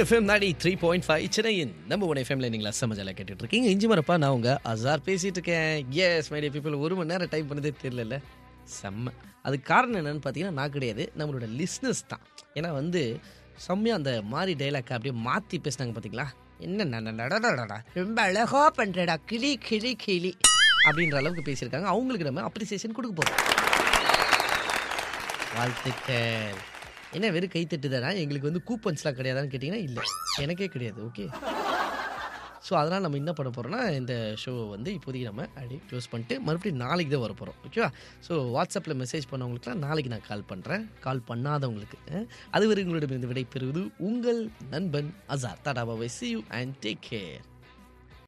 FM நாடி three point five சென்னையின் நம்ம ஒன் எஃப்எம்ல நீங்களா சமஜால கேட்டுட்டு இருக்கீங்க இஞ்சி மரப்பா நான் உங்க அசார் பேசிட்டு இருக்கேன் எஸ் மைடிய பீப்புள் ஒரு மணி நேரம் டைம் பண்ணதே தெரியல செம்ம அதுக்கு காரணம் என்னன்னு பார்த்தீங்கன்னா நான் கிடையாது நம்மளோட லிஸ்னஸ் தான் ஏன்னா வந்து செம்மையாக அந்த மாதிரி டைலாக் அப்படியே மாற்றி பேசினாங்க பார்த்தீங்களா என்ன நட- நட- நடடா ரொம்ப அழகா பண்ணுறடா கிளி கிளி கிளி அப்படின்ற அளவுக்கு பேசியிருக்காங்க அவங்களுக்கு நம்ம அப்ரிசியேஷன் கொடுக்க போகிறோம் வாழ்த்துக்கள் என்ன வெறும் கைத்தட்டு தானே எங்களுக்கு வந்து கூப்பன்ஸ்லாம் கிடையாதான்னு கேட்டிங்கன்னா இல்லை எனக்கே கிடையாது ஓகே ஸோ அதனால் நம்ம என்ன பண்ண போகிறோம்னா இந்த ஷோவை வந்து இப்போதைக்கு நம்ம அப்படியே க்ளோஸ் பண்ணிட்டு மறுபடியும் நாளைக்கு தான் வர போகிறோம் ஓகேவா ஸோ வாட்ஸ்அப்பில் மெசேஜ் பண்ணவங்களுக்குலாம் நாளைக்கு நான் கால் பண்ணுறேன் கால் பண்ணாதவங்களுக்கு அஹ், அதுவரை உங்களிடமிருந்து விடை பெறுவது உங்கள் நண்பன் Azhar tata bye bye see you and take care